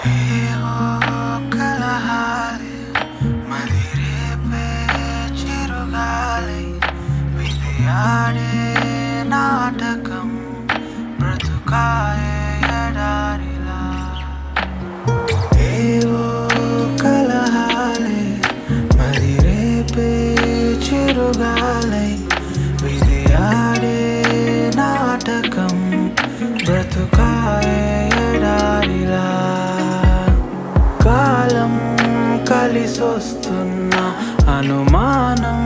ఏవో కలహాలే మదిరేపే చిరుగాలి విధి ఆడే నాటకం బ్రతుకాయే ఎడారిలా ఏవో కలహాలే మదిరేపే చిరుగాలై విధి ఆడే నాటకం బ్రతుకాయే ఎడారిలా కాలం కలిసొస్తున్న అనుమానం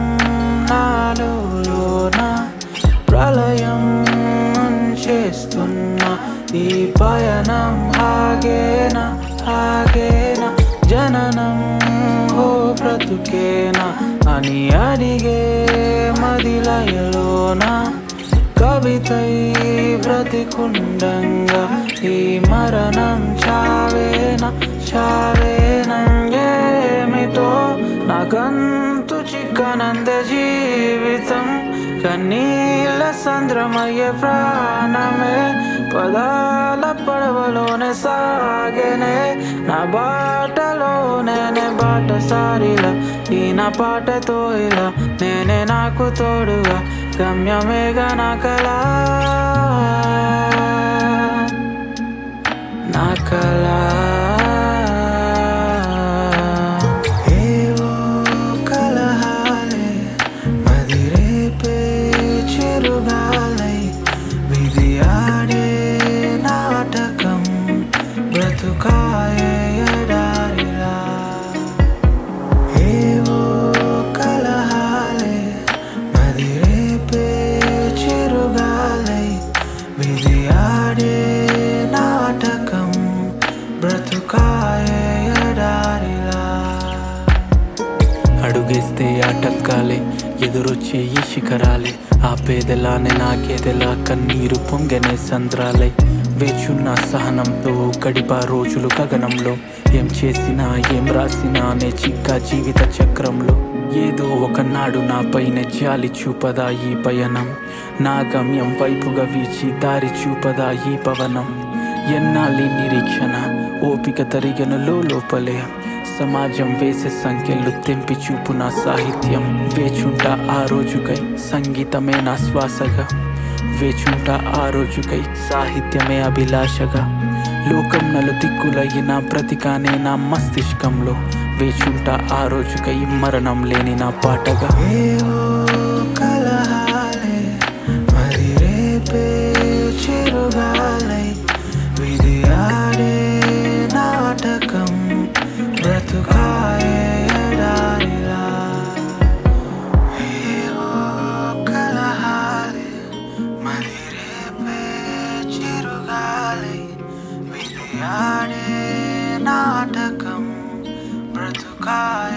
నాలోన ప్రళయం చేస్తున్న ఈ పయనం ఆగేనా ఆగేనా జననం ఓ బ్రతుకేనా అని అడిగే మదిలయలోన కవితై బ్రతికుండంగా ఈ మరణం చావేనా చావేనా ఏమిటో నాకంతు చిక్కనంద జీవితం కన్నీళ్ళ సంద్రమయ్యే ప్రాణమే పదాల పడవలోనే సాగనే నా బాటలోనే బాటసారిలా ఈ నా పాటతో ఇలా నేనే నాకు తోడుగా గమ్యమేగా నా కళ నా కళ ఏవో కలహాలే మదిరేపే చిరుగాలై విధి ఆడే నాటకం బ్రతుకాయే ఎడారిలా ఏవో కలహాలే మదిరేపే చిరుగాలై విధి ఆడే నాటకం బ్రతుకాయే ఎడారిలా అడుగేస్తే ఆటంకాలే ఎదురొచ్చే ఈ శిఖరాలే ఆ పేదలానే నాకేదెలా కన్నీరు పొంగనే సంద్రాలై వేచున్న సహనంతో గడిపా రోజులు గగనంలో ఏం చేసినా ఏం రాసినా నే చిక్కా జీవిత చక్రంలో ఏదో ఒకనాడు నాపైన జాలి చూపదా ఈ పయనం నా గమ్యం వైపుగా వీచి దారి చూపదా ఈ పవనం ఎన్నాళ్ళి నిరీక్షణ ఓపిక తరిగెను లోపలే సమాజం వేసే సంఖ్యలు తెంపి చూపు నా సాహిత్యం వేచుంట ఆ రోజుకై సంగీతమే నా శ్వాసగా వేచుంట ఆ రోజుకై సాహిత్యమే అభిలాషగా లోకం నలు దిక్కులయ్యిన ప్రతికానే నా మస్తిష్కంలో వేచుంట ఆ రోజుకై మరణం లేని నా పాటగా ఏవో కలహాలే మదిరేపే చిరుగాలై విధి ఆడే నాటకం బ్రతుకాయే ఎడారిలా ఏవో కలహాలే మదిరేపే చిరుగాలై విధి ఆడే నాటకం బ్రతుకాయే